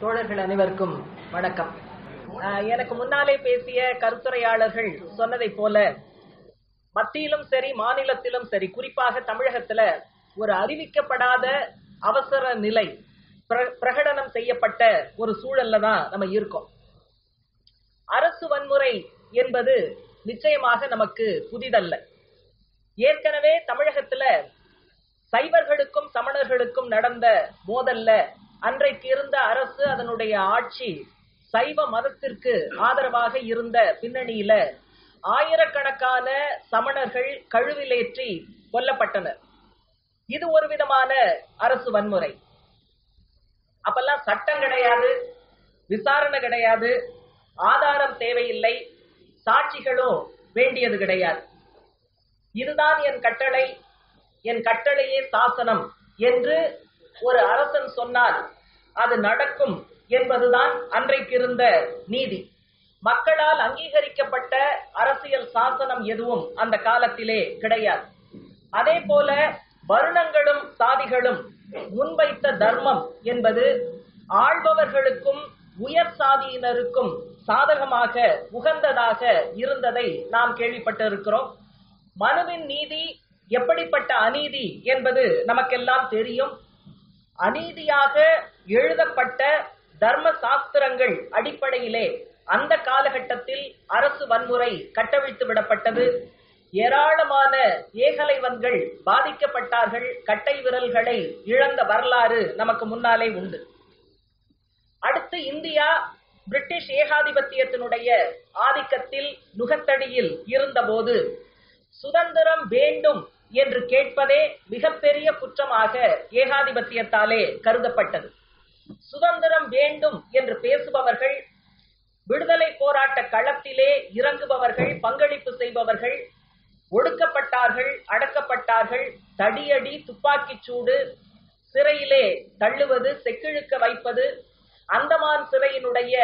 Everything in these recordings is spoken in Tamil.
தோழர்கள் அனைவருக்கும் வணக்கம் ஆஹ் எனக்கு முன்னாலே பேசிய கருத்துரையாளர்கள் சொன்னதைப் போல மத்தியிலும் சரி மாநிலத்திலும் சரி குறிப்பாக தமிழகத்துல ஒரு அறிவிக்கப்படாத அவசர நிலை பிர- பிரகடனம் செய்யப்பட்ட ஒரு சூழல்ல தான் நம்ம இருக்கோம் அரசு வன்முறை என்பது நிச்சயமாக நமக்கு புதிதல்ல ஏற்கனவே தமிழகத்துல சைவர்களுக்கும் சமணர்களுக்கும் நடந்த மோதல்ல அன்றைக்கு இருந்த அரசு அதனுடைய ஆட்சி சைவ மதத்திற்கு ஆதரவாக இருந்த பின்னணியில ஆயிரக்கணக்கான சமணர்கள் கழுவிலேற்றி கொல்லப்பட்டனர் இது ஒரு விதமான அரசு வன்முறை அப்பெல்லாம் சட்டம் கிடையாது விசாரணை கிடையாது ஆதாரம் தேவையில்லை சாட்சிகளும் வேண்டியது கிடையாது இதுதான் என் கட்டளை என் கட்டளையே சாசனம் என்று ஒரு அரசன் சொன்னால் அது நடக்கும் என்பதுதான் அன்றைக்கு இருந்த நீதி மக்களால் அங்கீகரிக்கப்பட்ட அரசியல் சாசனம் எதுவும் அந்த காலத்திலே கிடையாது அதே போல வருணங்களும் சாதிகளும் முன்வைத்த தர்மம் என்பது ஆள்பவர்களுக்கும் உயர் சாதியினருக்கும் சாதகமாக உகந்ததாக இருந்ததை நாம் கேள்விப்பட்டிருக்கிறோம் மனுவின் நீதி எப்படிப்பட்ட அநீதி என்பது நமக்கெல்லாம் தெரியும் அநீதியாக எழுதப்பட்ட தர்ம சாஸ்திரங்கள் அடிப்படையிலே அந்த காலகட்டத்தில் அரசு வன்முறை கட்டவிழ்த்து விடப்பட்டது ஏராளமான ஏகலைவன்கள் பாதிக்கப்பட்டார்கள் கட்டை விரல்களை இழந்த வரலாறு நமக்கு முன்னாலே உண்டு அடுத்து இந்தியா பிரிட்டிஷ் ஏகாதிபத்தியத்தினுடைய ஆதிக்கத்தில் நுகத்தடியில் இருந்தபோது சுதந்திரம் வேண்டும் என்று கேட்பதே மிகப்பெரிய குற்றமாக ஏகாதிபத்தியத்தாலே கருதப்பட்டது சுதந்திரம் வேண்டும் என்று பேசுபவர்கள் விடுதலை போராட்ட களத்திலே இறங்குபவர்கள் பங்களிப்பு செய்பவர்கள் ஒடுக்கப்பட்டார்கள் அடக்கப்பட்டார்கள் தடியடி துப்பாக்கிச் சூடு சிறையிலே தள்ளுவது செக்கிழுக்க வைப்பது அந்தமான் சிறையினுடைய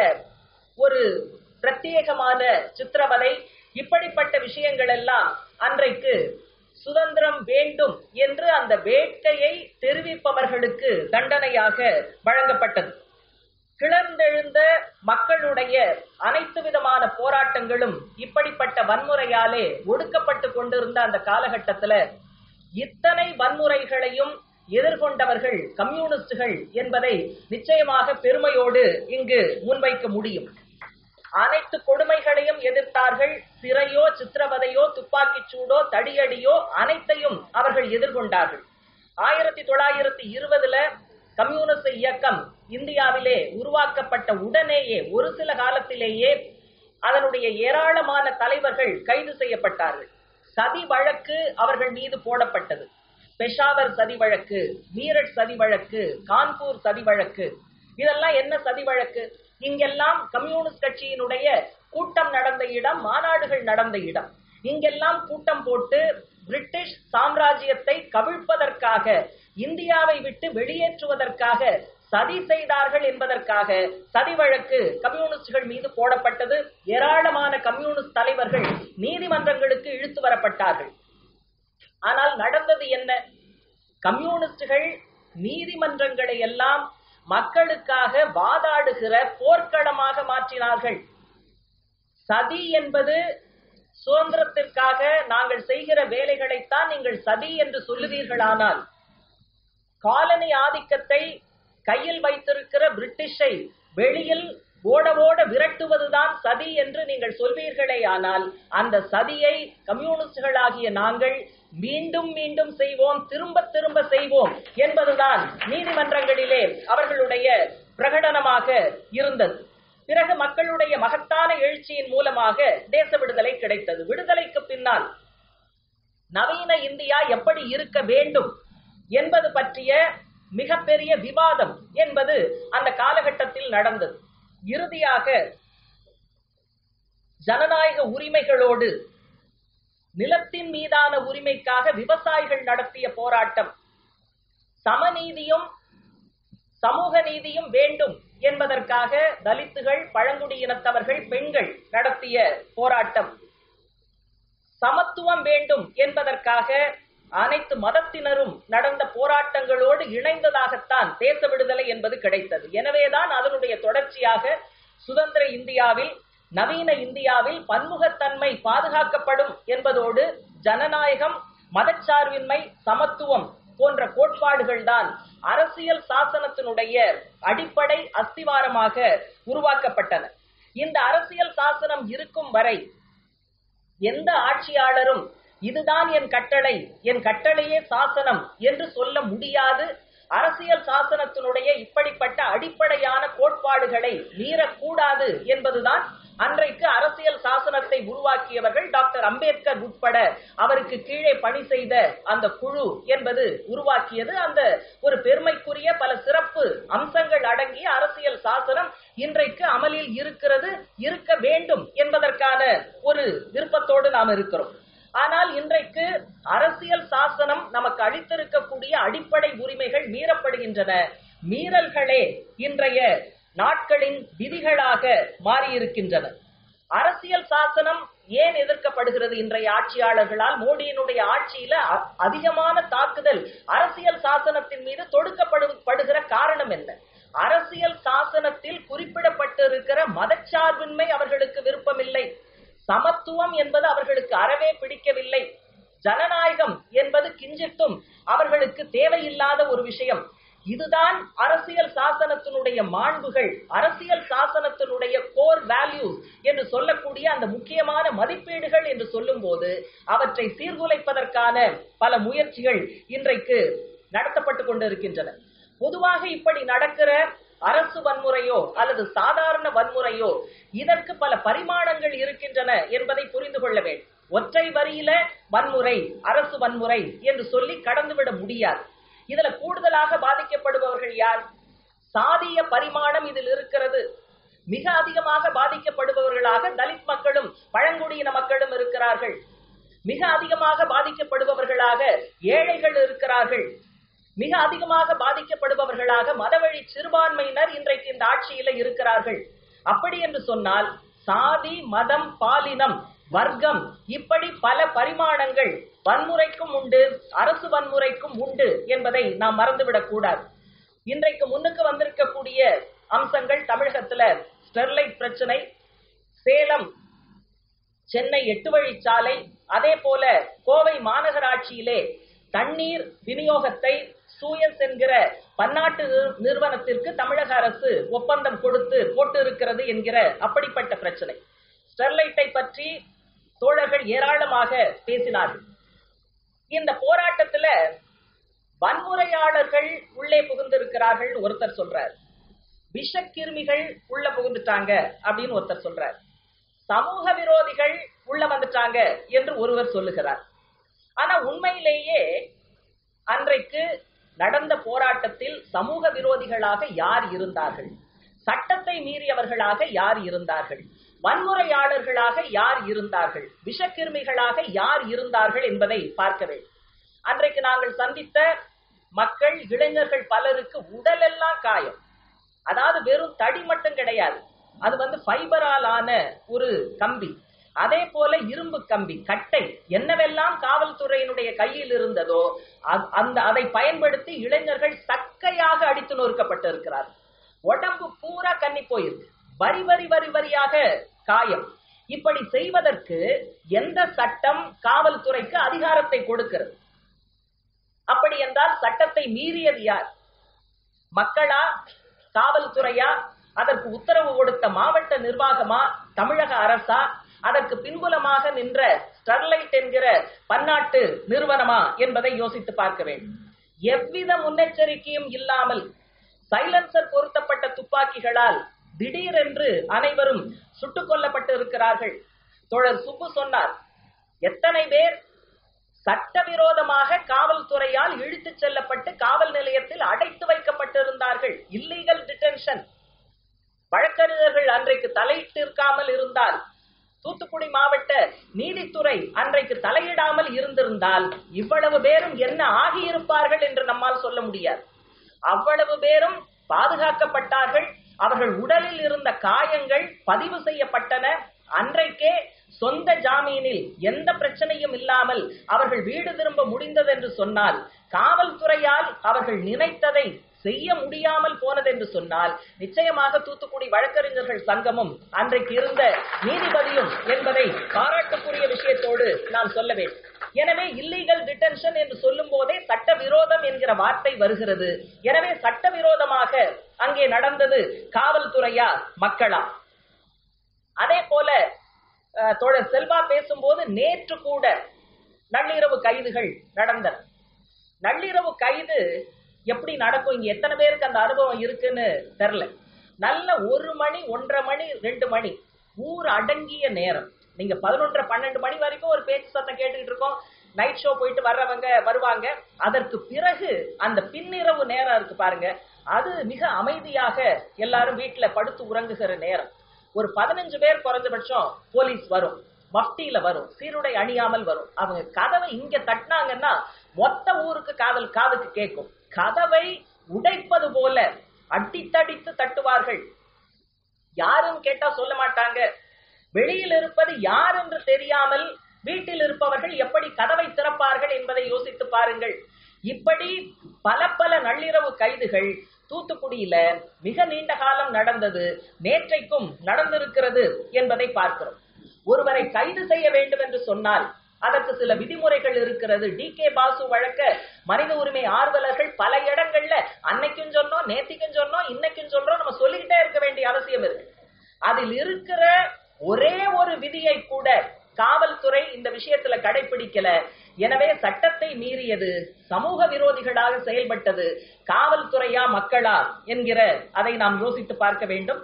ஒரு பிரத்யேகமான சித்திரவதை இப்படிப்பட்ட விஷயங்கள் எல்லாம் அன்றைக்கு சுதந்திரம் வேண்டும் என்று அந்த வேட்கையை தெரிவிப்பவர்களுக்கு தண்டனையாக வழங்கப்பட்டது கிளர்ந்தெழுந்த மக்களுடைய அனைத்து விதமான போராட்டங்களும் இப்படிப்பட்ட வன்முறையாலே ஒடுக்கப்பட்டு கொண்டிருந்த அந்த காலகட்டத்துல இத்தனை வன்முறைகளையும் எதிர்கொண்டவர்கள் கம்யூனிஸ்டுகள் என்பதை நிச்சயமாக பெருமையோடு இங்கு முன்வைக்க முடியும் அனைத்து கொடுமைகளையும் எதிர்த்தார்கள் சிறையோ சித்திரவதையோ துப்பாக்கிச் சூடோ தடியடியோ அனைத்தையும் அவர்கள் எதிர்கொண்டார்கள் ஆயிரத்தி தொள்ளாயிரத்தி இருபதுல கம்யூனிஸ்ட் இயக்கம் இந்தியாவிலே உருவாக்கப்பட்ட உடனேயே ஒரு சில காலத்திலேயே அதனுடைய ஏராளமான தலைவர்கள் கைது செய்யப்பட்டார்கள் சதி வழக்கு அவர்கள் மீது போடப்பட்டது பெஷாவர் சதி வழக்கு மீரட் சதி வழக்கு கான்பூர் சதி வழக்கு இதெல்லாம் என்ன சதி வழக்கு இங்கெல்லாம் கம்யூனிஸ்ட் கட்சியினுடைய கூட்டம் நடந்த இடம் மாநாடுகள் நடந்த இடம் இங்கெல்லாம் கூட்டம் போட்டு பிரிட்டிஷ் சாம்ராஜ்யத்தை கவிழ்ப்பதற்காக இந்தியாவை விட்டு வெளியேற்றுவதற்காக சதி செய்தார்கள் என்பதற்காக சதி வழக்கு கம்யூனிஸ்டுகள் மீது போடப்பட்டது ஏராளமான கம்யூனிஸ்ட் தலைவர்கள் நீதிமன்றங்களுக்கு இழுத்து வரப்பட்டார்கள் ஆனால் நடந்தது என்ன கம்யூனிஸ்டுகள் நீதிமன்றங்களை எல்லாம் மக்களுக்காக வாதாடுகிற போர்க்களமாக மாற்றினார்கள் சதி என்பது சுதந்திரத்திற்காக நாங்கள் செய்கிற வேலைகளைத்தான் நீங்கள் சதி என்று சொல்லுவீர்களானால் காலனி ஆதிக்கத்தை கையில் வைத்திருக்கிற பிரிட்டிஷை வெளியில் ஓட ஓட விரட்டுவதுதான் சதி என்று நீங்கள் சொல்வீர்களே ஆனால் அந்த சதியை கம்யூனிஸ்டுகளாகிய நாங்கள் மீண்டும் மீண்டும் செய்வோம் திரும்ப திரும்ப செய்வோம் என்பதுதான் நீதிமன்றங்களிலே அவர்களுடைய பிரகடனமாக இருந்தது பிறகு மக்களுடைய மகத்தான எழுச்சியின் மூலமாக தேச விடுதலை கிடைத்தது விடுதலைக்கு பின்னால் நவீன இந்தியா எப்படி இருக்க வேண்டும் என்பது பற்றிய மிகப்பெரிய விவாதம் என்பது அந்த காலகட்டத்தில் நடந்தது இறுதியாக ஜனநாயக உரிமைகளோடு நிலத்தின் மீதான உரிமைக்காக விவசாயிகள் நடத்திய போராட்டம் சமநீதியும் சமூக நீதியும் வேண்டும் என்பதற்காக தலித்துகள் பழங்குடியினத்தவர்கள் பெண்கள் நடத்திய போராட்டம் சமத்துவம் வேண்டும் என்பதற்காக அனைத்து மதத்தினரும் நடந்த போராட்டங்களோடு இணைந்ததாகத்தான் தேச விடுதலை என்பது கிடைத்தது எனவேதான் அதனுடைய தொடர்ச்சியாக சுதந்திர இந்தியாவில் நவீன இந்தியாவில் பன்முகத்தன்மை பாதுகாக்கப்படும் என்பதோடு ஜனநாயகம் மதச்சார்பின்மை சமத்துவம் போன்ற கோட்பாடுகள் தான் அரசியல் சாசனத்தினுடைய அடிப்படை அஸ்திவாரமாக உருவாக்கப்பட்டன இந்த அரசியல் சாசனம் இருக்கும் வரை எந்த ஆட்சியாளரும் இதுதான் என் கட்டளை என் கட்டளையே சாசனம் என்று சொல்ல முடியாது அரசியல் சாசனத்தினுடைய இப்படிப்பட்ட அடிப்படையான கோட்பாடுகளை மீறக்கூடாது என்பதுதான் அன்றைக்கு அரசியல் சாசனத்தை உருவாக்கியவர்கள் டாக்டர் அம்பேத்கர் உட்பட அவருக்கு கீழே பணி செய்த அந்த குழு என்பது உருவாக்கியது அந்த ஒரு பெருமைக்குரிய பல சிறப்பு அம்சங்கள் அடங்கிய அரசியல் சாசனம் இன்றைக்கு அமலில் இருக்கிறது இருக்க வேண்டும் என்பதற்கான ஒரு விருப்பத்தோடு நாம் இருக்கிறோம் ஆனால் இன்றைக்கு அரசியல் சாசனம் நமக்கு அளித்திருக்கக்கூடிய அடிப்படை உரிமைகள் மீறப்படுகின்றன மீறல்களே இன்றைய நாட்களின் விதிகளாக மாறியிருக்கின்றன அரசியல் சாசனம் ஏன் எதிர்க்கப்படுகிறது இன்றைய ஆட்சியாளர்களால் மோடியினுடைய ஆட்சியில அ- அதிகமான தாக்குதல் அரசியல் சாசனத்தின் மீது தொடுக்கப்படும் படுகிற காரணம் என்ன அரசியல் சாசனத்தில் குறிப்பிடப்பட்டிருக்கிற மதச்சார்பின்மை அவர்களுக்கு விருப்பமில்லை சமத்துவம் என்பது அவர்களுக்கு அறவே பிடிக்கவில்லை ஜனநாயகம் என்பது கிஞ்சித்தும் அவர்களுக்கு தேவையில்லாத ஒரு விஷயம் இதுதான் அரசியல் சாசனத்தினுடைய மாண்புகள் அரசியல் சாசனத்தினுடைய கோர் வேல்யூஸ் என்று சொல்லக்கூடிய அந்த முக்கியமான மதிப்பீடுகள் என்று சொல்லும்போது அவற்றை சீர்குலைப்பதற்கான பல முயற்சிகள் இன்றைக்கு நடத்தப்பட்டு கொண்டிருக்கின்றன பொதுவாக இப்படி நடக்கிற அரசு வன்முறையோ அல்லது சாதாரண வன்முறையோ இதற்கு பல பரிமாணங்கள் இருக்கின்றன என்பதை புரிந்து கொள்ள வேண்டும் ஒற்றை வரியில வன்முறை அரசு வன்முறை என்று சொல்லி கடந்துவிட முடியாது இதுல கூடுதலாக பாதிக்கப்படுபவர்கள் யார் சாதிய பரிமாணம் இதில் இருக்கிறது மிக அதிகமாக பாதிக்கப்படுபவர்களாக தலித் மக்களும் பழங்குடியின மக்களும் இருக்கிறார்கள் மிக அதிகமாக பாதிக்கப்படுபவர்களாக ஏழைகள் இருக்கிறார்கள் மிக அதிகமாக பாதிக்கப்படுபவர்களாக மதவழி சிறுபான்மையினர் இன்றைக்கு இந்த ஆட்சியில இருக்கிறார்கள் அப்படி என்று சொன்னால் சாதி மதம் பாலினம் வர்க்கம் இப்படி பல பரிமாணங்கள் வன்முறைக்கும் உண்டு அரசு வன்முறைக்கும் உண்டு என்பதை நாம் மறந்துவிடக் கூடாது இன்றைக்கு முன்னுக்கு வந்திருக்கக்கூடிய அம்சங்கள் தமிழகத்துல ஸ்டெர்லைட் பிரச்சனை சேலம் சென்னை எட்டு வழிச்சாலை அதே போல கோவை மாநகராட்சியிலே தண்ணீர் விநியோகத்தை சூயஸ் என்கிற பன்னாட்டு நிறு- நிறுவனத்திற்கு தமிழக அரசு ஒப்பந்தம் கொடுத்து போட்டிருக்கிறது என்கிற அப்படிப்பட்ட பிரச்சனை ஸ்டெர்லைட்டை பற்றி தோழர்கள் ஏராளமாக பேசினார்கள் இந்த போராட்டத்துல வன்முறையாளர்கள் உள்ளே புகுந்திருக்கிறார்கள் ஒருத்தர் சொல்றார் விஷக்கிருமிகள் உள்ள புகுந்துட்டாங்க அப்படின்னு ஒருத்தர் சொல்றார் சமூக விரோதிகள் உள்ள வந்துட்டாங்க என்று ஒருவர் சொல்லுகிறார் ஆனா உண்மையிலேயே அன்றைக்கு நடந்த போராட்டத்தில் சமூக விரோதிகளாக யார் இருந்தார்கள் சட்டத்தை மீறியவர்களாக யார் இருந்தார்கள் வன்முறையாளர்களாக யார் இருந்தார்கள் விஷக்கிருமிகளாக யார் இருந்தார்கள் என்பதை பார்க்க வேண்டும் அன்றைக்கு நாங்கள் சந்தித்த மக்கள் இளைஞர்கள் பலருக்கு உடலெல்லாம் காயம் அதாவது வெறும் தடி மட்டும் கிடையாது அது வந்து ஃபைபரால் ஆன ஒரு கம்பி அதே போல இரும்பு கம்பி கட்டை என்னவெல்லாம் காவல்துறையினுடைய கையில் இருந்ததோ அ- அந்த அதை பயன்படுத்தி இளைஞர்கள் சக்கையாக அடித்து நொறுக்கப்பட்டிருக்கிறார் உடம்பு பூரா கன்னி போயிருக்கு வரி வரி வரி வரியாக காயம் இப்படி செய்வதற்கு எந்த சட்டம் காவல்துறைக்கு அதிகாரத்தை கொடுக்கிறது அப்படி என்றால் சட்டத்தை மீறியது யார் மக்களா காவல்துறையா அதற்கு உத்தரவு கொடுத்த மாவட்ட நிர்வாகமா தமிழக அரசா அதற்கு பின்புலமாக நின்ற ஸ்டெர்லைட் என்கிற பன்னாட்டு நிறுவனமா என்பதை யோசித்து பார்க்க வேண்டும் எவ்வித முன்னெச்சரிக்கையும் இல்லாமல் சைலன்சர் பொருத்தப்பட்ட துப்பாக்கிகளால் திடீரென்று அனைவரும் சுட்டுக் கொல்லப்பட்டு இருக்கிறார்கள் தோழர் சுப்பு சொன்னார் எத்தனை பேர் சட்டவிரோதமாக காவல்துறையால் இழுத்துச் செல்லப்பட்டு காவல் நிலையத்தில் அடைத்து வைக்கப்பட்டிருந்தார்கள் இல்லீகல் டிடென்ஷன் வழக்கறிஞர்கள் அன்றைக்கு தலையிட்டிருக்காமல் இருந்தால் தூத்துக்குடி மாவட்ட நீதித்துறை அன்றைக்கு தலையிடாமல் இருந்திருந்தால் இவ்வளவு பேரும் என்ன ஆகியிருப்பார்கள் என்று நம்மால் சொல்ல முடியாது அவ்வளவு பேரும் பாதுகாக்கப்பட்டார்கள் அவர்கள் உடலில் இருந்த காயங்கள் பதிவு செய்யப்பட்டன அன்றைக்கே சொந்த ஜாமீனில் எந்த பிரச்சனையும் இல்லாமல் அவர்கள் வீடு திரும்ப முடிந்தது என்று சொன்னால் காவல்துறையால் அவர்கள் நினைத்ததை செய்ய முடியாமல் போனது என்று சொன்னால் நிச்சயமாக தூத்துக்குடி வழக்கறிஞர்கள் சங்கமும் அன்றைக்கு இருந்த நீதிபதியும் என்பதை பாராட்டுக்குரிய விஷயத்தோடு நான் சொல்ல வேண்டும் எனவே இல்லீகல் டிடென்ஷன் என்று சொல்லும் போதே சட்டவிரோதம் என்கிற வார்த்தை வருகிறது எனவே சட்டவிரோதமாக அங்கே நடந்தது காவல்துறையா மக்களா அதே போல அஹ், தோழர் செல்வா பேசும்போது நேற்று கூட நள்ளிரவு கைதுகள் நடந்தன நள்ளிரவு கைது எப்படி நடக்கும் இங்க எத்தனை பேருக்கு அந்த அனுபவம் இருக்குன்னு தெரியல நல்ல ஒரு மணி ஒன்றரை மணி ரெண்டு மணி ஊர் அடங்கிய நேரம் நீங்க பதினொன்றரை பன்னெண்டு மணி வரைக்கும் ஒரு பேச்சு சத்தம் கேட்டுக்கிட்டு இருக்கோம் நைட் ஷோ போயிட்டு வர்றவங்க வருவாங்க அதற்கு பிறகு அந்த பின்னிரவு நேரம் இருக்கு பாருங்க அது மிக அமைதியாக எல்லாரும் வீட்டுல படுத்து உறங்குகிற நேரம் ஒரு பதினஞ்சு பேர் குறைஞ்சபட்சம் போலீஸ் வரும் மஃப்டியில வரும் சீருடை அணியாமல் வரும் அவங்க கதவை இங்க தட்டினாங்கன்னா மொத்த ஊருக்கு காதல் காதுக்கு கேட்கும் கதவை உடைப்பது போல அடித்தடித்து தட்டுவார்கள் யாரும் கேட்டா சொல்ல மாட்டாங்க வெளியில் இருப்பது யார் என்று தெரியாமல் வீட்டில் இருப்பவர்கள் எப்படி கதவை திறப்பார்கள் என்பதை யோசித்து பாருங்கள் இப்படி பல பல நள்ளிரவு கைதுகள் தூத்துக்குடியில மிக நீண்ட காலம் நடந்தது நேற்றைக்கும் நடந்திருக்கிறது என்பதை பார்க்கிறோம் ஒருவரை கைது செய்ய வேண்டும் என்று சொன்னால் அதற்கு சில விதிமுறைகள் இருக்கிறது டி கே பாசு வழக்க மனித உரிமை ஆர்வலர்கள் பல இடங்கள்ல அன்னைக்கும் சொன்னோம் நேத்திக்கும் சொன்னோம் இன்னைக்கும் சொல்றோம் நம்ம சொல்லிக்கிட்டே இருக்க வேண்டிய அவசியம் இருக்கு அதில் இருக்கிற ஒரே ஒரு விதியை கூட காவல்துறை இந்த விஷயத்துல கடைபிடிக்கல எனவே சட்டத்தை மீறியது சமூக விரோதிகளாக செயல்பட்டது காவல்துறையா மக்களா என்கிற அதை நாம் யோசித்து பார்க்க வேண்டும்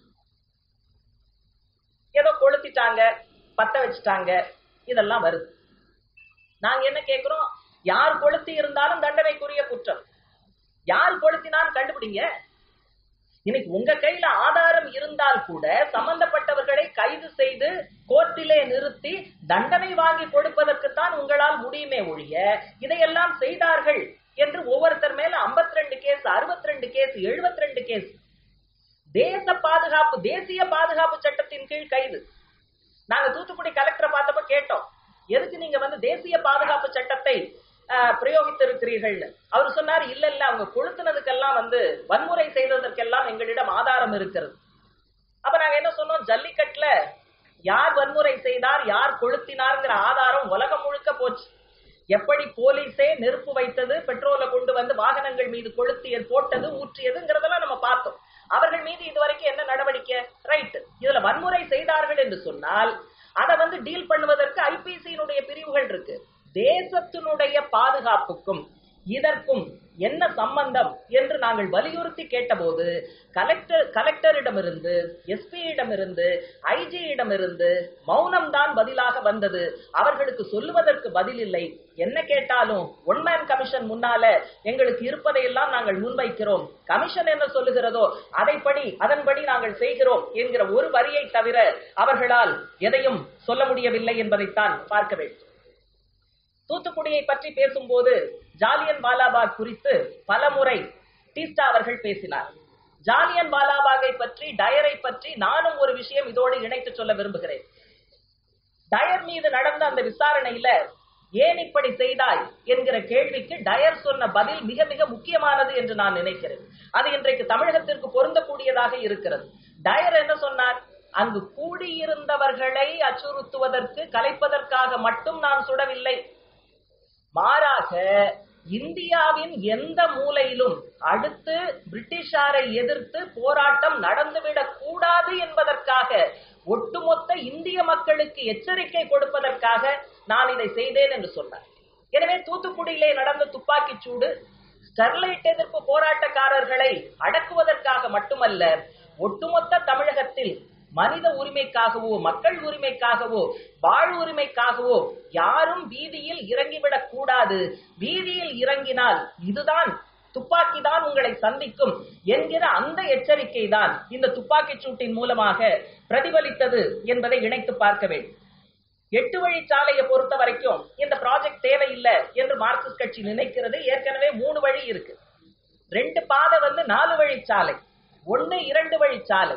ஏதோ கொளுத்திட்டாங்க பத்த வச்சுட்டாங்க இதெல்லாம் வருது நாங்க என்ன கேக்குறோம் யார் கொளுத்தி இருந்தாலும் தண்டனைக்குரிய குற்றம் யார் கொளுத்தினான்னு கண்டுபிடிங்க இன்னைக்கு உங்க கையில ஆதாரம் இருந்தால் கூட சம்பந்தப்பட்டவர்களை கைது செய்து கோர்ட்டிலே நிறுத்தி தண்டனை வாங்கி கொடுப்பதற்குத்தான் உங்களால் முடியுமே ஒழிய இதையெல்லாம் செய்தார்கள் என்று ஒவ்வொருத்தர் மேல 52 ரெண்டு கேஸ் அறுபத்தி ரெண்டு கேஸ் எழுபத்தி ரெண்டு கேஸ் தேச பாதுகாப்பு தேசிய பாதுகாப்பு சட்டத்தின் கீழ் கைது நாங்க தூத்துக்குடி கலெக்டரை பார்த்தப்ப கேட்டோம் எதுக்கு நீங்க வந்து தேசிய பாதுகாப்பு சட்டத்தை ஆஹ், பிரயோகித்திருக்கிறீர்கள்னு அவர் சொன்னார் இல்ல இல்ல அவங்க கொளுத்துனதுக்கெல்லாம் வந்து வன்முறை செய்ததற்கெல்லாம் எங்களிடம் ஆதாரம் இருக்கிறது அப்ப நாங்க என்ன சொன்னோம் ஜல்லிக்கட்டுல யார் வன்முறை செய்தார் யார் கொளுத்தினார்ங்கிற ஆதாரம் உலகம் முழுக்க போச்சு எப்படி போலீஸே நெருப்பு வைத்தது பெட்ரோலை கொண்டு வந்து வாகனங்கள் மீது கொளுத்தியது போட்டது ஊற்றியதுங்கிறதெல்லாம் நம்ம பார்த்தோம் அவர்கள் மீது இதுவரைக்கும் என்ன நடவடிக்கை ரைட் இதுல வன்முறை செய்தார்கள் என்று சொன்னால் அதை வந்து டீல் பண்ணுவதற்கு ஐபிசியினுடைய பிரிவுகள் இருக்கு தேசத்தினுடைய பாதுகாப்புக்கும் இதற்கும் என்ன சம்பந்தம் என்று நாங்கள் வலியுறுத்தி கேட்டபோது கலெக்டர் கலெக்டரிடமிருந்து எஸ்பியிடமிருந்து ஐஜியிடமிருந்து மௌனம்தான் பதிலாக வந்தது அவர்களுக்கு சொல்லுவதற்கு பதில் இல்லை என்ன கேட்டாலும் ஒன் மேன் கமிஷன் முன்னால எங்களுக்கு இருப்பதையெல்லாம் நாங்கள் முன்வைக்கிறோம் கமிஷன் என்ன சொல்லுகிறதோ அதைப்படி அதன்படி நாங்கள் செய்கிறோம் என்கிற ஒரு வரியை தவிர அவர்களால் எதையும் சொல்ல முடியவில்லை என்பதைத்தான் பார்க்க வேண்டும் தூத்துக்குடியை பற்றி பேசும்போது ஜாலியன் வாலாபாக் குறித்து பலமுறை டீஸ்டா அவர்கள் பேசினார் ஜாலியன் வாலாபாகை பற்றி டயரை பற்றி நானும் ஒரு விஷயம் இதோடு இணைத்து சொல்ல விரும்புகிறேன் டயர் மீது நடந்த அந்த விசாரணையில ஏன் இப்படி செய்தாய் என்கிற கேள்விக்கு டயர் சொன்ன பதில் மிக மிக முக்கியமானது என்று நான் நினைக்கிறேன் அது இன்றைக்கு தமிழகத்திற்கு பொருந்தக்கூடியதாக இருக்கிறது டயர் என்ன சொன்னார் அங்கு கூடியிருந்தவர்களை அச்சுறுத்துவதற்கு கலைப்பதற்காக மட்டும் நான் சுடவில்லை மாறாக இந்தியாவின் எந்த மூலையிலும் அடுத்து பிரிட்டிஷாரை எதிர்த்து போராட்டம் நடந்துவிடக் கூடாது என்பதற்காக ஒட்டுமொத்த இந்திய மக்களுக்கு எச்சரிக்கை கொடுப்பதற்காக நான் இதை செய்தேன் என்று சொன்னார் எனவே தூத்துக்குடியிலே நடந்த துப்பாக்கிச் சூடு ஸ்டெர்லைட் எதிர்ப்பு போராட்டக்காரர்களை அடக்குவதற்காக மட்டுமல்ல ஒட்டுமொத்த தமிழகத்தில் மனித உரிமைக்காகவோ மக்கள் உரிமைக்காகவோ வாழ் உரிமைக்காகவோ யாரும் வீதியில் இறங்கிவிடக் கூடாது வீதியில் இறங்கினால் இதுதான் துப்பாக்கி தான் உங்களை சந்திக்கும் என்கிற அந்த எச்சரிக்கை தான் இந்த துப்பாக்கிச் சூட்டின் மூலமாக பிரதிபலித்தது என்பதை இணைத்து பார்க்க வேண்டும் எட்டு வழி சாலையை பொறுத்த வரைக்கும் இந்த ப்ராஜெக்ட் தேவையில்லை என்று மார்க்சிஸ்ட் கட்சி நினைக்கிறது ஏற்கனவே மூணு வழி இருக்கு ரெண்டு பாதை வந்து நாலு வழி சாலை ஒன்னு இரண்டு வழி சாலை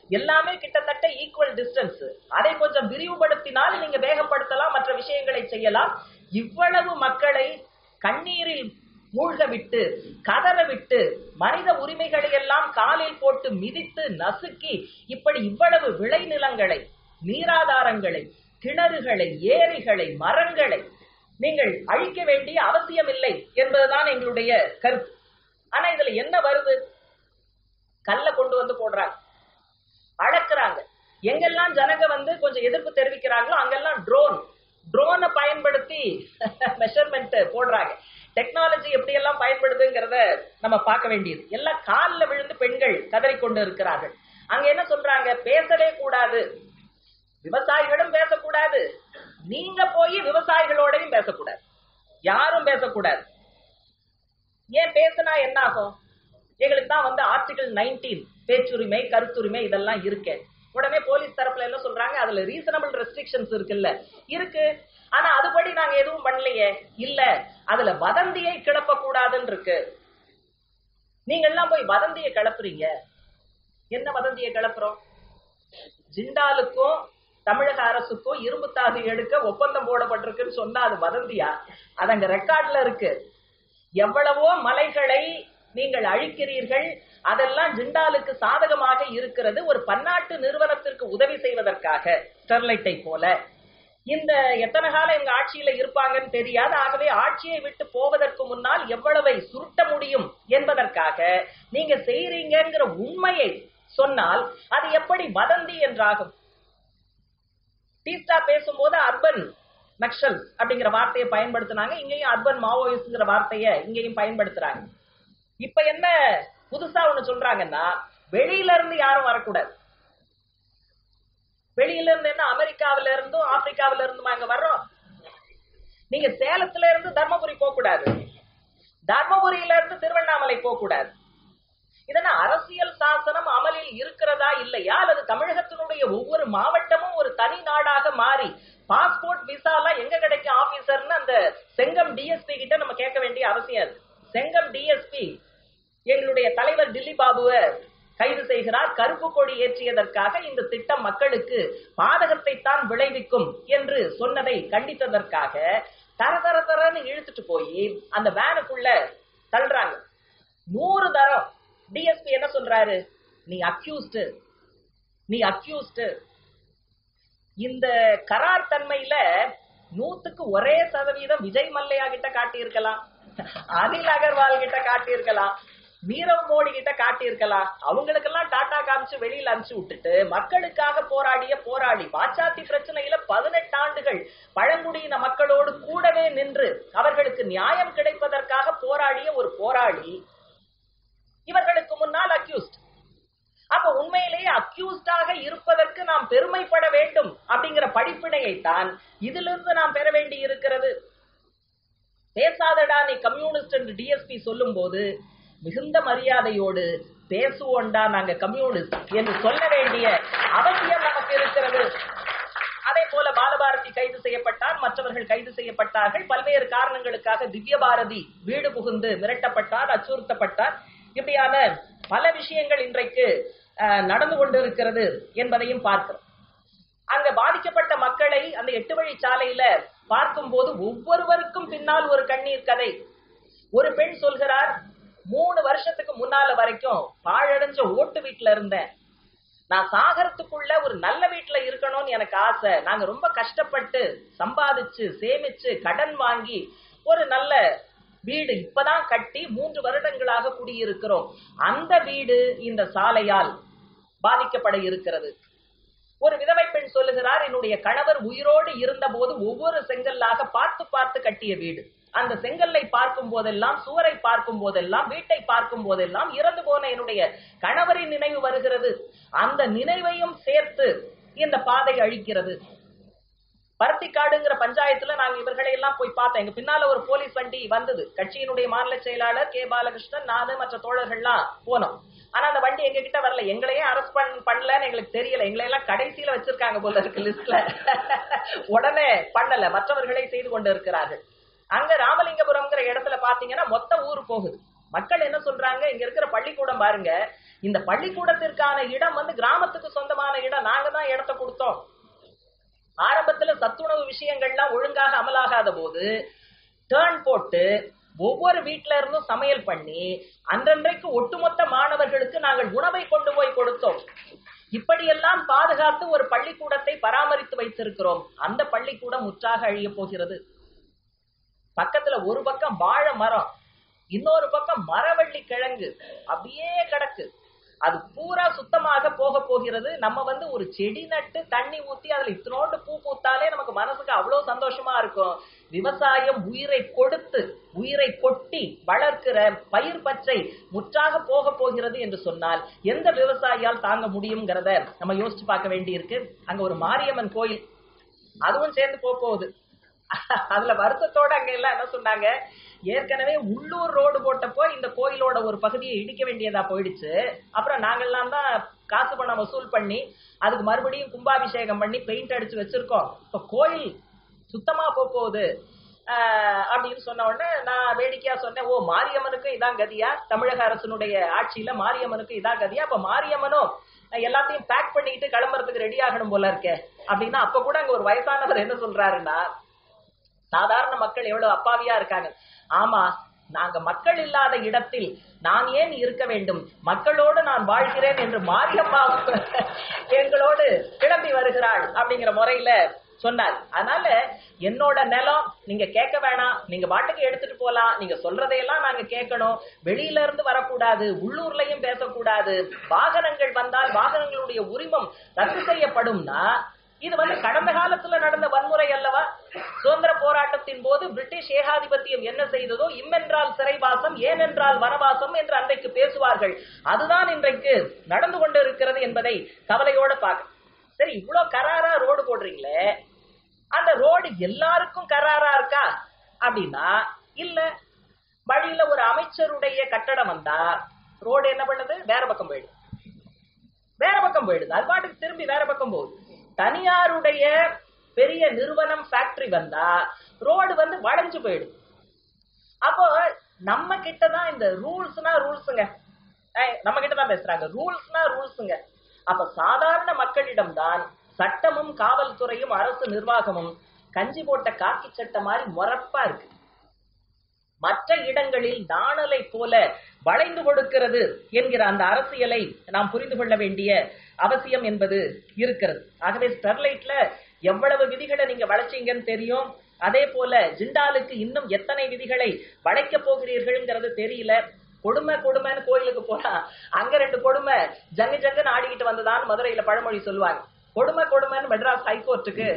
எல்லாமே கிட்டத்தட்ட ஈக்குவல் டிஸ்டன்ஸ் அதை கொஞ்சம் விரிவுபடுத்தினால் நீங்க வேகப்படுத்தலாம் மற்ற விஷயங்களை செய்யலாம் இவ்வளவு மக்களை கண்ணீரில் மூழ்க விட்டு கதற விட்டு மனித உரிமைகளை எல்லாம் காலில் போட்டு மிதித்து நசுக்கி இப்படி இவ்வளவு விளைநிலங்களை நீராதாரங்களை கிணறுகளை ஏரிகளை மரங்களை நீங்கள் அழிக்க வேண்டிய அவசியம் இல்லை என்பதுதான் எங்களுடைய கருத்து ஆனா இதுல என்ன வருது கல்ல கொண்டு வந்து போடுறாங்க அளக்குறாங்க எங்கெல்லாம் ஜனங்க வந்து கொஞ்சம் எதிர்ப்பு தெரிவிக்கிறாங்களோ அங்கெல்லாம் ட்ரோன் ட்ரோனை பயன்படுத்தி மெஷர்மெண்ட் போடுறாங்க டெக்னாலஜி எப்படி எல்லாம் பயன்படுதுங்கிறத நம்ம பார்க்க வேண்டியது எல்லாம் காலில் விழுந்து பெண்கள் கதறிக்கொண்டு இருக்கிறார்கள் அங்க என்ன சொல்றாங்க பேசவே கூடாது விவசாயிகளும் பேசக்கூடாது நீங்க போய் விவசாயிகளோடையும் பேசக்கூடாது யாரும் பேசக்கூடாது ஏன் பேசினா என்ன ஆகும் எங்களுக்கு தான் வந்து ஆர்டிகல் நைன்டீன் பேச்சுரிமை கருத்துரிமை இதெல்லாம் இருக்கு உடனே போலீஸ் தரப்புல என்ன சொல்றாங்க அதுல ரீசனபிள் ரெஸ்ட்ரிக்ஷன்ஸ் இருக்குல்ல இருக்கு ஆனா அதுபடி நாங்க எதுவும் பண்ணலையே இல்ல அதுல வதந்தியை கிளப்ப கூடாதுன்னு இருக்கு நீங்க எல்லாம் போய் வதந்தியை கிளப்புறீங்க என்ன வதந்தியை கிளப்புறோம் ஜிண்டாலுக்கும் தமிழக அரசுக்கும் இரும்பு தாது எடுக்க ஒப்பந்தம் போடப்பட்டிருக்குன்னு சொன்னா அது வதந்தியா அது அங்க ரெக்கார்ட்ல இருக்கு எவ்வளவோ மலைகளை நீங்கள் அழிக்கிறீர்கள் அதெல்லாம் ஜிண்டாலுக்கு சாதகமாக இருக்கிறது ஒரு பன்னாட்டு நிறுவனத்திற்கு உதவி செய்வதற்காக ஸ்டெர்லைட்டை போல இந்த எத்தனை காலம் எங்க ஆட்சியில இருப்பாங்கன்னு தெரியாது ஆகவே ஆட்சியை விட்டு போவதற்கு முன்னால் எவ்வளவை சுருட்ட முடியும் என்பதற்காக நீங்க செய்றீங்கிற உண்மையை சொன்னால் அது எப்படி வதந்தி என்றாகும் டீஸ்டா பேசும்போது அர்பன் நக்சல் அப்படிங்கிற வார்த்தையை பயன்படுத்தினாங்க இங்கேயும் அர்பன் மாவோயிஸ்ட்ங்கிற வார்த்தையை இங்கேயும் பயன்படுத்துறாங்க இப்ப என்ன புதுசா ஒண்ணு சொல்றாங்கன்னா வெளியில இருந்து யாரும் வரக்கூடாது வெளியில இருந்து என்ன அமெரிக்காவில இருந்தும் ஆப்பிரிக்காவில இருந்துமா இங்க வர்றோம் நீங்க சேலத்துல இருந்து தர்மபுரி போக கூடாது தர்மபுரியில இருந்து திருவண்ணாமலை போக கூடாது இதன அரசியல் சாசனம் அமலில் இருக்கிறதா இல்லையா அல்லது தமிழகத்தினுடைய ஒவ்வொரு மாவட்டமும் ஒரு தனி நாடாக மாறி பாஸ்போர்ட் விசா எல்லாம் எங்க கிடைக்கும் ஆபீசர்னு அந்த செங்கம் டிஎஸ்பி கிட்ட நம்ம கேட்க வேண்டிய அவசியம் அது செங்கம் டிஎஸ்பி எங்களுடைய தலைவர் டில்லி பாபுவை கைது செய்கிறார் கருப்பு கொடி ஏற்றியதற்காக இந்த திட்டம் மக்களுக்கு பாதகத்தை தான் விளைவிக்கும் என்று சொன்னதை கண்டித்ததற்காக தர தர தரன்னு இழுத்துட்டு போய் அந்த வேனுக்குள்ள தள்ளுறாங்க நூறு தரம் டிஎஸ்பி என்ன சொல்றாரு நீ அக்யூஸ்டு நீ அக்யூஸ்டு இந்த கரார் தன்மையில நூத்துக்கு ஒரே சதவீதம் விஜய் மல்லையா கிட்ட காட்டியிருக்கலாம் அனில் அகர்வால் கிட்ட காட்டியிருக்கலாம் நீரவ் மோடி கிட்ட காட்டியிருக்கலாம் அவங்களுக்கெல்லாம் டாடா காமிச்சு வெளியில அனுப்பிச்சு விட்டுட்டு மக்களுக்காக போராடிய போராடி பாச்சாத்தி பிரச்சனையில பதினெட்டு ஆண்டுகள் பழங்குடியின மக்களோடு கூடவே நின்று அவர்களுக்கு நியாயம் கிடைப்பதற்காக போராடிய ஒரு போராளி இவர்களுக்கு முன்னால் அக்யூஸ்ட் அப்ப உண்மையிலேயே அக்யூஸ்டாக இருப்பதற்கு நாம் பெருமைப்பட வேண்டும் அப்படிங்கிற படிப்பினையை தான் இதிலிருந்து நாம் பெற வேண்டி இருக்கிறது பேசாதடா நீ கம்யூனிஸ்ட் என்று டிஎஸ்பி சொல்லும் போது மிகுந்த மரியாதையோடு பேசுவோண்டா நாங்க கம்யூனிஸ்ட் என்று சொல்ல வேண்டிய அவசியம் நமக்கு இருக்கிறது அதே போல பாலபாரதி கைது செய்யப்பட்டார் மற்றவர்கள் கைது செய்யப்பட்டார்கள் பல்வேறு காரணங்களுக்காக திவ்ய பாரதி வீடு புகுந்து மிரட்டப்பட்டார் அச்சுறுத்தப்பட்டார் இப்படியான பல விஷயங்கள் இன்றைக்கு அஹ், நடந்து கொண்டிருக்கிறது என்பதையும் பார்க்கிறோம் அங்க பாதிக்கப்பட்ட மக்களை அந்த எட்டு வழி சாலையில பார்க்கும்போது ஒவ்வொருவருக்கும் பின்னால் ஒரு கண்ணீர் கதை ஒரு பெண் சொல்கிறார் மூணு வருஷத்துக்கு முன்னால வரைக்கும் பாழடைஞ்ச ஓட்டு வீட்டுல இருந்தேன் நான் சாகரத்துக்குள்ள ஒரு நல்ல வீட்டுல இருக்கணும்னு எனக்கு ஆசை நாங்க ரொம்ப கஷ்டப்பட்டு சம்பாதிச்சு சேமிச்சு கடன் வாங்கி ஒரு நல்ல வீடு இப்பதான் கட்டி மூன்று வருடங்களாக குடியிருக்கிறோம் அந்த வீடு இந்த சாலையால் பாதிக்கப்பட இருக்கிறது ஒரு விதவை பெண் சொல்லுகிறார் என்னுடைய கணவர் உயிரோடு இருந்தபோது ஒவ்வொரு செங்கல்லாக பார்த்து பார்த்து கட்டிய வீடு அந்த செங்கல்லை பார்க்கும் போதெல்லாம் சுவரை பார்க்கும் போதெல்லாம் வீட்டை பார்க்கும் போதெல்லாம் இறந்து போன என்னுடைய கணவரின் நினைவு வருகிறது அந்த நினைவையும் சேர்த்து இந்த பாதை அழிக்கிறது பருத்திக்காடுங்கிற பஞ்சாயத்துல நாங்க இவர்களை எல்லாம் போய் பார்த்தோம் எங்க பின்னால ஒரு போலீஸ் வண்டி வந்தது கட்சியினுடைய மாநில செயலாளர் கே பாலகிருஷ்ணன் நானு மற்ற தோழர்கள்லாம் போனோம் ஆனா அந்த வண்டி எங்க கிட்ட வரல எங்களையே அரெஸ்ட் பண்ண பண்ணலன்னு எங்களுக்கு தெரியல எங்களை எல்லாம் கடைசியில வச்சிருக்காங்க போல இருக்கு லிஸ்ட்ல உடனே பண்ணல மற்றவர்களை செய்து கொண்டு இருக்கிறார்கள் அங்க ராமலிங்கபுரம்ங்கிற இடத்துல பாத்தீங்கன்னா மொத்த ஊர் போகுது மக்கள் என்ன சொல்றாங்க இங்க இருக்கிற பள்ளிக்கூடம் பாருங்க இந்த பள்ளிக்கூடத்திற்கான இடம் வந்து கிராமத்துக்கு சொந்தமான இடம் நாங்க தான் இடத்த கொடுத்தோம் ஆரம்பத்துல சத்துணவு விஷயங்கள்லாம் ஒழுங்காக அமலாகாத போது டேர்ன் போட்டு ஒவ்வொரு வீட்ல இருந்தும் சமையல் பண்ணி அன்றன்றைக்கு ஒட்டுமொத்த மாணவர்களுக்கு நாங்கள் உணவை கொண்டு போய் கொடுத்தோம் இப்படியெல்லாம் பாதுகாத்து ஒரு பள்ளிக்கூடத்தை பராமரித்து வைத்திருக்கிறோம் அந்த பள்ளிக்கூடம் முற்றாக அழிய போகிறது பக்கத்துல ஒரு பக்கம் வாழை மரம் இன்னொரு பக்கம் மரவள்ளி கிழங்கு அப்படியே கிடக்கு அது பூரா சுத்தமாக போக போகிறது நம்ம வந்து ஒரு செடி நட்டு தண்ணி ஊத்தி அதுல இத்தனோண்டு பூ பூத்தாலே நமக்கு மனசுக்கு அவ்வளவு சந்தோஷமா இருக்கும் விவசாயம் உயிரை கொடுத்து உயிரை கொட்டி வளர்க்கிற பயிர் பச்சை முற்றாக போக போகிறது என்று சொன்னால் எந்த விவசாயியால் தாங்க முடியுங்கிறத நம்ம யோசிச்சு பார்க்க வேண்டியிருக்கு அங்க ஒரு மாரியம்மன் கோயில் அதுவும் சேர்ந்து போக போகுது அதுல வருத்தத்தோட அங்க எல்லாம் என்ன சொன்னாங்க ஏற்கனவே உள்ளூர் ரோடு போட்டப்போ இந்த கோயிலோட ஒரு பகுதியை இடிக்க வேண்டியதா போயிடுச்சு அப்புறம் நாங்கெல்லாம் தான் காசு பணம் வசூல் பண்ணி அதுக்கு மறுபடியும் கும்பாபிஷேகம் பண்ணி பெயிண்ட் அடிச்சு வச்சிருக்கோம் இப்ப கோயில் சுத்தமா போக போகுது ஆஹ் அப்படின்னு சொன்ன உடனே நான் வேடிக்கையா சொன்னேன் ஓ மாரியம்மனுக்கு இதான் கதியா தமிழக அரசனுடைய ஆட்சியில மாரியம்மனுக்கு இதான் கதியா அப்ப மாரியம்மனும் எல்லாத்தையும் பேக் பண்ணிக்கிட்டு கிளம்புறதுக்கு ரெடி ஆகணும் போல இருக்கே அப்படின்னா அப்ப கூட அங்க ஒரு வயசானவர் என்ன சொல்றாருன்னா சாதாரண மக்கள் எவ்வளவு அப்பாவியா இருக்காங்க ஆமா நாங்க மக்கள் இல்லாத இடத்தில் நான் ஏன் இருக்க வேண்டும் மக்களோடு நான் வாழ்கிறேன் என்று மாரியம்மா எங்களோடு கிளம்பி வருகிறாள் அப்படிங்கிற முறையில சொன்னார் அதனால என்னோட நிலம் நீங்க கேட்க வேணாம் நீங்க பாட்டுக்கு எடுத்துட்டு போலாம் நீங்க சொல்றதையெல்லாம் நாங்க கேட்கணும் வெளியில இருந்து வரக்கூடாது உள்ளூர்லயும் பேசக்கூடாது வாகனங்கள் வந்தால் வாகனங்களுடைய உரிமம் ரத்து செய்யப்படும்னா இது வந்து கடந்த காலத்துல நடந்த வன்முறை அல்லவா சுதந்திர போராட்டத்தின் போது பிரிட்டிஷ் ஏகாதிபத்தியம் என்ன செய்ததோ இம்மென்றால் சிறைவாசம் ஏனென்றால் வனவாசம் என்று அன்றைக்கு பேசுவார்கள் அதுதான் இன்றைக்கு நடந்து கொண்டு இருக்கிறது என்பதை கவலையோட பார்க்க சரி இவ்வளவு கராரா ரோடு போடுறீங்களே அந்த ரோடு எல்லாருக்கும் கராரா இருக்கா அப்படின்னா இல்ல வழியில ஒரு அமைச்சருடைய கட்டடம் வந்தா ரோடு என்ன பண்ணுது வேற பக்கம் போயிடுது வேற பக்கம் போயிடுது அது பாட்டுக்கு திரும்பி வேற பக்கம் போகுது தனியாருடைய பெரிய நிறுவனம் ஃபேக்டரி வந்தா ரோடு வந்து வளைஞ்சு போயிடுது அப்போ நம்ம கிட்ட தான் இந்த ரூல்ஸ்னா ரூல்ஸுங்க நம்ம கிட்ட தான் பேசுறாங்க ரூல்ஸ்னா ரூல்ஸுங்க அப்ப சாதாரண மக்களிடம் தான் சட்டமும் காவல்துறையும் அரசு நிர்வாகமும் கஞ்சி போட்ட காக்கி சட்டை மாதிரி முறப்பா இருக்கு மற்ற இடங்களில் நாணலை போல வளைந்து கொடுக்கிறது என்கிற அந்த அரசியலை நாம் புரிந்து கொள்ள வேண்டிய அவசியம் என்பது இருக்கிறது ஆகவே ஸ்டெர்லைட்ல எவ்வளவு விதிகளை நீங்க வளைச்சீங்கன்னு தெரியும் அதே போல ஜிண்டாலுக்கு இன்னும் எத்தனை விதிகளை வளைக்க போகிறீர்கள்ங்கிறது தெரியல கொடுமை கொடுமைன்னு கோயிலுக்கு போனா அங்க ரெண்டு கொடுமை ஜங்கு ஜங்குன்னு ஆடிக்கிட்டு வந்ததான் மதுரையில பழமொழி சொல்லுவாங்க கொடுமை கொடுமைன்னு மெட்ராஸ் ஹைகோர்ட்டுக்கு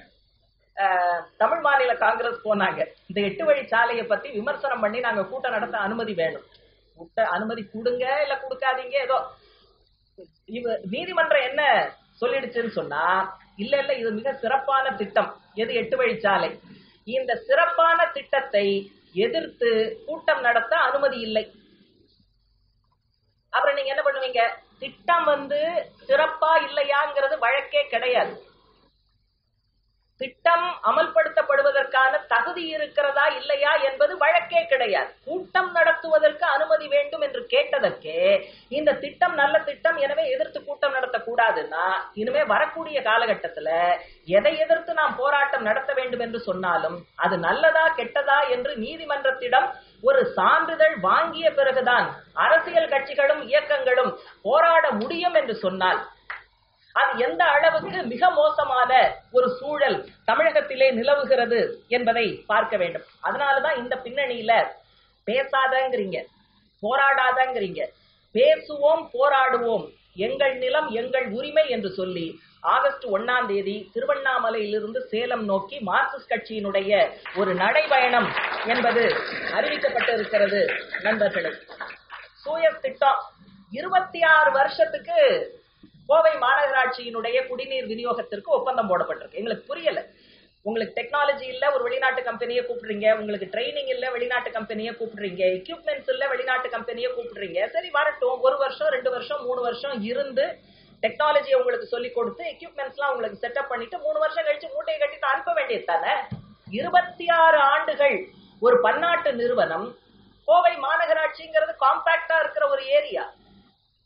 தமிழ் மாநில காங்கிரஸ் போனாங்க இந்த எட்டு வழி சாலையை பத்தி விமர்சனம் பண்ணி நாங்க கூட்டம் நடத்த அனுமதி வேணும் கூட்ட அனுமதி கொடுங்க இல்ல கொடுக்காதீங்க ஏதோ இவ நீதிமன்றம் என்ன சொல்லிடுச்சுன்னு சொன்னா இல்ல இல்ல இது மிக சிறப்பான திட்டம் எது எட்டு வழி சாலை இந்த சிறப்பான திட்டத்தை எதிர்த்து கூட்டம் நடத்த அனுமதி இல்லை அப்புறம் நீங்க என்ன பண்ணுவீங்க திட்டம் வந்து சிறப்பா இல்லையாங்கிறது வழக்கே கிடையாது திட்டம் அமல்படுத்தப்படுவதற்கான தகுதி இருக்கிறதா இல்லையா என்பது வழக்கே கிடையாது கூட்டம் நடத்துவதற்கு அனுமதி வேண்டும் என்று கேட்டதற்கே இந்த திட்டம் நல்ல திட்டம் எனவே எதிர்த்து கூட்டம் நடத்தக்கூடாதுன்னா இனிமே வரக்கூடிய காலகட்டத்துல எதை எதிர்த்து நாம் போராட்டம் நடத்த வேண்டும் என்று சொன்னாலும் அது நல்லதா கெட்டதா என்று நீதிமன்றத்திடம் ஒரு சான்றிதழ் வாங்கிய பிறகுதான் அரசியல் கட்சிகளும் இயக்கங்களும் போராட முடியும் என்று சொன்னால் அது எந்த அளவுக்கு மிக மோசமான ஒரு சூழல் தமிழகத்திலே நிலவுகிறது என்பதை பார்க்க வேண்டும் அதனாலதான் இந்த பின்னணியில பேசாதங்கிறீங்க போராடாதங்கிறீங்க பேசுவோம் போராடுவோம் எங்கள் நிலம் எங்கள் உரிமை என்று சொல்லி ஆகஸ்ட் ஒன்னாம் தேதி திருவண்ணாமலையிலிருந்து சேலம் நோக்கி மார்க்சிஸ்ட் கட்சியினுடைய ஒரு நடைபயணம் என்பது அறிவிக்கப்பட்டிருக்கிறது நண்பர்களே சூயஸ் திட்டம் இருபத்தி ஆறு வருஷத்துக்கு கோவை மாநகராட்சியினுடைய குடிநீர் விநியோகத்திற்கு ஒப்பந்தம் போடப்பட்டிருக்கு எங்களுக்கு புரியல உங்களுக்கு டெக்னாலஜி இல்ல ஒரு வெளிநாட்டு கம்பெனியை கூப்பிடுறீங்க உங்களுக்கு ட்ரைனிங் இல்ல வெளிநாட்டு கம்பெனியை கூப்பிடுறீங்க எக்யூப்மெண்ட்ஸ் இல்ல வெளிநாட்டு கம்பெனியை கூப்பிடுறீங்க சரி வரட்டும் ஒரு வருஷம் ரெண்டு வருஷம் மூணு வருஷம் இருந்து டெக்னாலஜியை உங்களுக்கு சொல்லி கொடுத்து எக்யூப்மெண்ட்ஸ் எல்லாம் உங்களுக்கு செட்டப் பண்ணிட்டு மூணு வருஷம் கழிச்சு மூட்டையை கட்டிட்டு அனுப்ப வேண்டியது தானே இருபத்தி ஆறு ஆண்டுகள் ஒரு பன்னாட்டு நிறுவனம் கோவை மாநகராட்சிங்கிறது காம்பாக்டா இருக்கிற ஒரு ஏரியா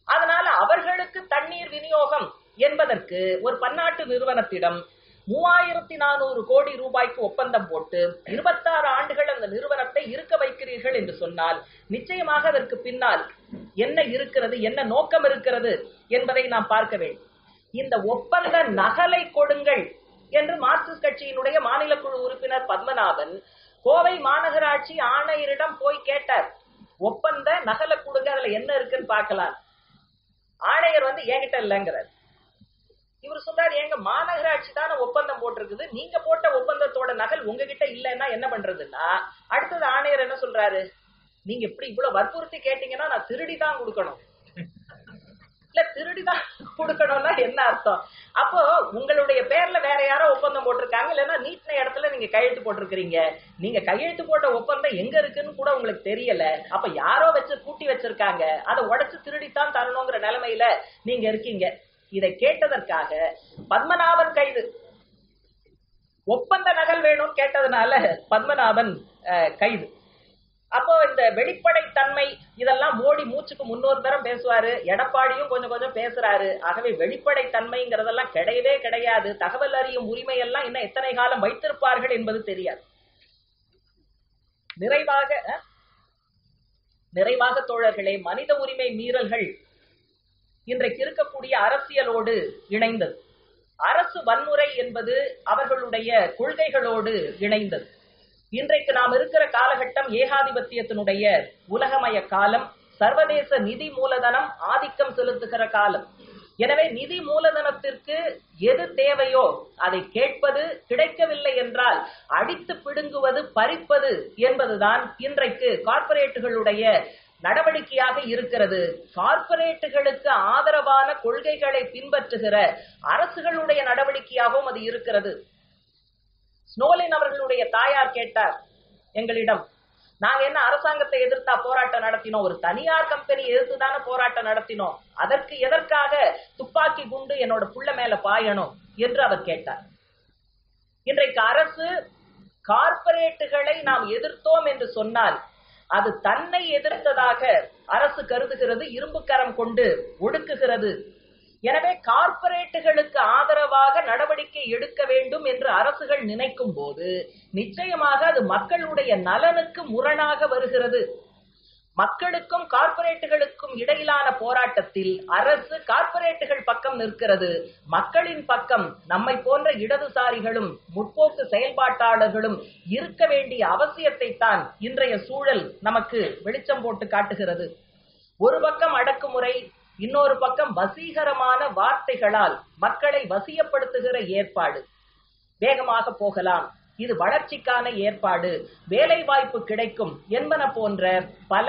அதனால அவர்களுக்கு தண்ணீர் விநியோகம் என்பதற்கு ஒரு பன்னாட்டு நிறுவனத்திடம் மூவாயிரத்தி நானூறு கோடி ரூபாய்க்கு ஒப்பந்தம் போட்டு இருபத்தாறு ஆண்டுகள் அந்த நிறுவனத்தை இருக்க வைக்கிறீர்கள் என்று சொன்னால் நிச்சயமாக அதற்கு பின்னால் என்ன இருக்கிறது என்ன நோக்கம் இருக்கிறது என்பதை நாம் பார்க்க வேண்டும் இந்த ஒப்பந்த நகலை கொடுங்கள் என்று மார்க்சிஸ்ட் கட்சியினுடைய மாநில குழு உறுப்பினர் பத்மநாபன் கோவை மாநகராட்சி ஆணையரிடம் போய் கேட்டார் ஒப்பந்த நகலை கொடுங்க அதுல என்ன இருக்குன்னு பார்க்கலாம் ஆணையர் வந்து என்கிட்ட இல்லைங்கிறார் இவர் சொல்றாரு எங்க மாநகராட்சி தானே ஒப்பந்தம் போட்டிருக்குது நீங்க போட்ட ஒப்பந்தத்தோட நகல் உங்ககிட்ட இல்லைன்னா என்ன பண்றதுன்னா அடுத்தது ஆணையர் என்ன சொல்றாரு நீங்க இப்படி இவ்வளவு வற்புறுத்தி கேட்டீங்கன்னா நான் திருடி தான் கொடுக்கணும் இல்ல திருடிதான் கொடுக்கணும்னா என்ன அர்த்தம் அப்போ உங்களுடைய பேர்ல வேற யாரோ ஒப்பந்தம் போட்டிருக்காங்க இல்லைன்னா நீட்டின இடத்துல நீங்க கையெழுத்து போட்டிருக்கிறீங்க நீங்க கையெழுத்து போட்ட ஒப்பந்தம் எங்க இருக்குன்னு கூட உங்களுக்கு தெரியல அப்ப யாரோ வச்சு கூட்டி வச்சிருக்காங்க அதை உடைச்சு திருடித்தான் தரணுங்கிற நிலைமையில நீங்க இருக்கீங்க இதை கேட்டதற்காக பத்மநாபன் கைது ஒப்பந்த நகல் வேணும்னு கேட்டதுனால பத்மநாபன் அஹ், கைது அப்போ இந்த வெளிப்படைத்தன்மை இதெல்லாம் மோடி மூச்சுக்கு முன்னூறு தரம் பேசுவாரு எடப்பாடியும் கொஞ்சம் கொஞ்சம் பேசுறாரு ஆகவே வெளிப்படைத்தன்மைங்கிறதெல்லாம் கிடையவே கிடையாது தகவல் அறியும் உரிமை எல்லாம் இன்னும் எத்தனை காலம் வைத்திருப்பார்கள் என்பது தெரியாது நிறைவாக அஹ், நிறைவாக தோழர்களே மனித உரிமை மீறல்கள் இன்றைக்கு இருக்கக்கூடிய அரசியலோடு இணைந்தது அரசு வன்முறை என்பது அவர்களுடைய கொள்கைகளோடு இணைந்தது இன்றைக்கு நாம் இருக்கிற காலகட்டம் ஏகாதிபத்தியத்தினுடைய உலகமய காலம் சர்வதேச நிதி மூலதனம் ஆதிக்கம் செலுத்துகிற காலம் எனவே நிதி மூலதனத்திற்கு எது தேவையோ அதை கேட்பது கிடைக்கவில்லை என்றால் அடித்து பிடுங்குவது பறிப்பது என்பதுதான் இன்றைக்கு கார்ப்பரேட்டுகளுடைய நடவடிக்கையாக இருக்கிறது கார்ப்பரேட்டுகளுக்கு ஆதரவான கொள்கைகளை பின்பற்றுகிற அரசுகளுடைய நடவடிக்கையாகவும் அது இருக்கிறது ஸ்னோலின் அவர்களுடைய தாயார் கேட்டார் எங்களிடம் நாங்க என்ன அரசாங்கத்தை எதிர்த்தா போராட்டம் நடத்தினோம் ஒரு தனியார் கம்பெனி எதிர்த்து தானே போராட்டம் நடத்தினோம் அதற்கு எதற்காக துப்பாக்கி குண்டு என்னோட புள்ள மேல பாயணும் என்று அவர் கேட்டார் இன்றைக்கு அரசு கார்ப்பரேட்டுகளை நாம் எதிர்த்தோம் என்று சொன்னால் அது தன்னை எதிர்த்ததாக அரசு கருதுகிறது இரும்பு கரம் கொண்டு ஒடுக்குகிறது எனவே கார்ப்பரேட்டுகளுக்கு ஆதரவாக நடவடிக்கை எடுக்க வேண்டும் என்று அரசுகள் நினைக்கும் போது நிச்சயமாக அது மக்களுடைய நலனுக்கு முரணாக வருகிறது மக்களுக்கும் கார்ப்பரேட்டுகளுக்கும் இடையிலான போராட்டத்தில் அரசு கார்ப்பரேட்டுகள் பக்கம் நிற்கிறது மக்களின் பக்கம் நம்மை போன்ற இடதுசாரிகளும் முற்போக்கு செயல்பாட்டாளர்களும் இருக்க வேண்டிய அவசியத்தை தான் இன்றைய சூழல் நமக்கு வெளிச்சம் போட்டு காட்டுகிறது ஒரு பக்கம் அடக்குமுறை இன்னொரு பக்கம் வசீகரமான வார்த்தைகளால் மக்களை வசியப்படுத்துகிற ஏற்பாடு வேகமாக போகலாம் இது வளர்ச்சிக்கான ஏற்பாடு வேலை வாய்ப்பு கிடைக்கும் என்பன போன்ற பல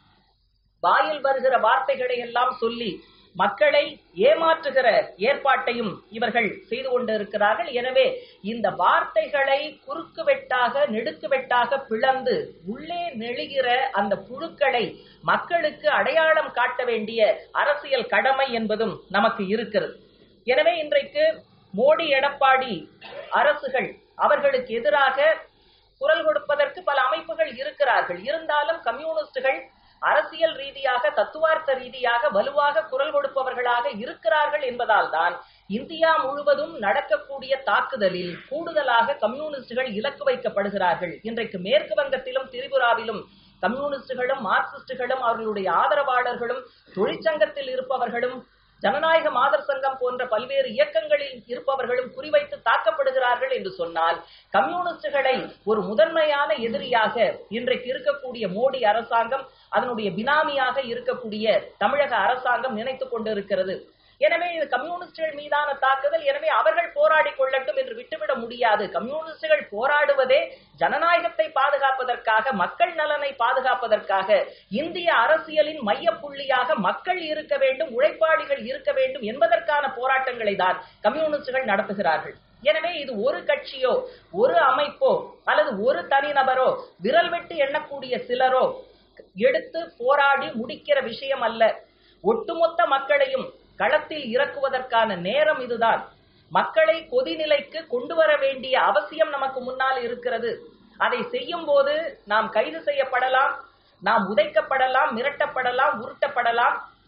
வாயில் வருகிற வார்த்தைகளை எல்லாம் சொல்லி மக்களை ஏமாற்றுகிற ஏற்பாட்டையும் இவர்கள் செய்து கொண்டிருக்கிறார்கள் எனவே இந்த வார்த்தைகளை குறுக்கு வெட்டாக நெடுக்கு வெட்டாக பிளந்து உள்ளே நெழுகிற அந்த புழுக்களை மக்களுக்கு அடையாளம் காட்ட வேண்டிய அரசியல் கடமை என்பதும் நமக்கு இருக்கிறது எனவே இன்றைக்கு மோடி எடப்பாடி அரசுகள் அவர்களுக்கு எதிராக குரல் கொடுப்பதற்கு பல அமைப்புகள் இருக்கிறார்கள் இருந்தாலும் கம்யூனிஸ்டுகள் அரசியல் ரீதியாக தத்துவார்த்த ரீதியாக வலுவாக குரல் கொடுப்பவர்களாக இருக்கிறார்கள் என்பதால் தான் இந்தியா முழுவதும் நடக்கக்கூடிய தாக்குதலில் கூடுதலாக கம்யூனிஸ்டுகள் இலக்கு வைக்கப்படுகிறார்கள் இன்றைக்கு மேற்கு வங்கத்திலும் திரிபுராவிலும் கம்யூனிஸ்டுகளும் மார்க்சிஸ்டுகளும் அவர்களுடைய ஆதரவாளர்களும் தொழிற்சங்கத்தில் இருப்பவர்களும் ஜனநாயக மாதர் சங்கம் போன்ற பல்வேறு இயக்கங்களில் இருப்பவர்களும் குறிவைத்து தாக்கப்படுகிறார்கள் என்று சொன்னால் கம்யூனிஸ்டுகளை ஒரு முதன்மையான எதிரியாக இன்றைக்கு இருக்கக்கூடிய மோடி அரசாங்கம் அதனுடைய பினாமியாக இருக்கக்கூடிய தமிழக அரசாங்கம் நினைத்துக் கொண்டிருக்கிறது எனவே இது கம்யூனிஸ்டுகள் மீதான தாக்குதல் எனவே அவர்கள் போராடி கொள்ளட்டும் என்று விட்டுவிட முடியாது கம்யூனிஸ்டுகள் போராடுவதே ஜனநாயகத்தை பாதுகாப்பதற்காக மக்கள் நலனை பாதுகாப்பதற்காக இந்திய அரசியலின் மையப்புள்ளியாக மக்கள் இருக்க வேண்டும் உழைப்பாளிகள் இருக்க வேண்டும் என்பதற்கான போராட்டங்களை தான் கம்யூனிஸ்டுகள் நடத்துகிறார்கள் எனவே இது ஒரு கட்சியோ ஒரு அமைப்போ அல்லது ஒரு தனிநபரோ விரல் விட்டு எண்ணக்கூடிய சிலரோ எடுத்து போராடி முடிக்கிற விஷயம் அல்ல ஒட்டுமொத்த மக்களையும் களத்தில் இறக்குவதற்கான நேரம் இதுதான் மக்களை கொதிநிலைக்கு கொண்டு வர வேண்டிய அவசியம் நமக்கு முன்னால் இருக்கிறது அதை செய்யும் போது நாம் கைது செய்யப்படலாம் நாம் உதைக்கப்படலாம் மிரட்டப்படலாம் உருட்டப்படலாம்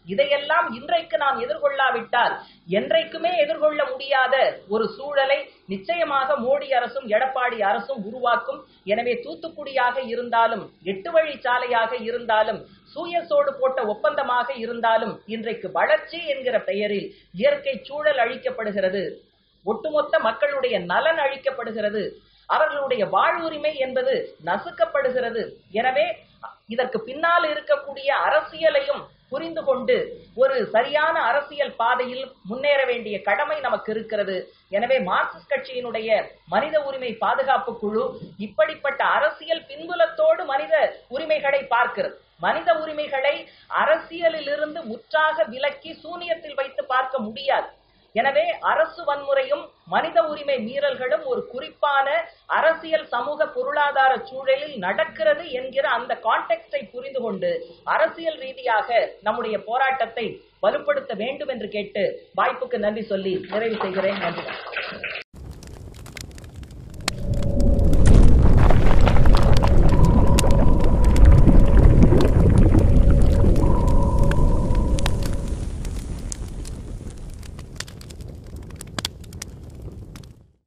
இதையெல்லாம் இன்றைக்கு நாம் எதிர்கொள்ளாவிட்டால் என்றைக்குமே எதிர்கொள்ள முடியாத ஒரு சூழலை நிச்சயமாக மோடி அரசும் எடப்பாடி அரசும் உருவாக்கும் எனவே தூத்துக்குடியாக இருந்தாலும் எட்டு வழி சாலையாக இருந்தாலும் சூயசோடு போட்ட ஒப்பந்தமாக இருந்தாலும் இன்றைக்கு வளர்ச்சி என்கிற பெயரில் இயற்கை சூழல் அழிக்கப்படுகிறது ஒட்டுமொத்த மக்களுடைய நலன் அழிக்கப்படுகிறது அவர்களுடைய வாழ்வுரிமை என்பது நசுக்கப்படுகிறது எனவே இதற்கு பின்னால் இருக்கக்கூடிய அரசியலையும் புரிந்து கொண்டு ஒரு சரியான அரசியல் பாதையில் முன்னேற வேண்டிய கடமை நமக்கு இருக்கிறது எனவே மார்க்சிஸ்ட் கட்சியினுடைய மனித உரிமை பாதுகாப்பு குழு இப்படிப்பட்ட அரசியல் பின்புலத்தோடு மனித உரிமைகளை பார்க்கிறது மனித உரிமைகளை அரசியலிலிருந்து முற்றாக விலக்கி சூனியத்தில் வைத்து பார்க்க முடியாது எனவே அரசு வன்முறையும் மனித உரிமை மீறல்களும் ஒரு குறிப்பான அரசியல் சமூக பொருளாதார சூழலில் நடக்கிறது என்கிற அந்த கான்டெக்ட்டை புரிந்து கொண்டு அரசியல் ரீதியாக நம்முடைய போராட்டத்தை வலுப்படுத்த வேண்டும் என்று கேட்டு வாய்ப்புக்கு நன்றி சொல்லி நிறைவு செய்கிறேன் நன்றி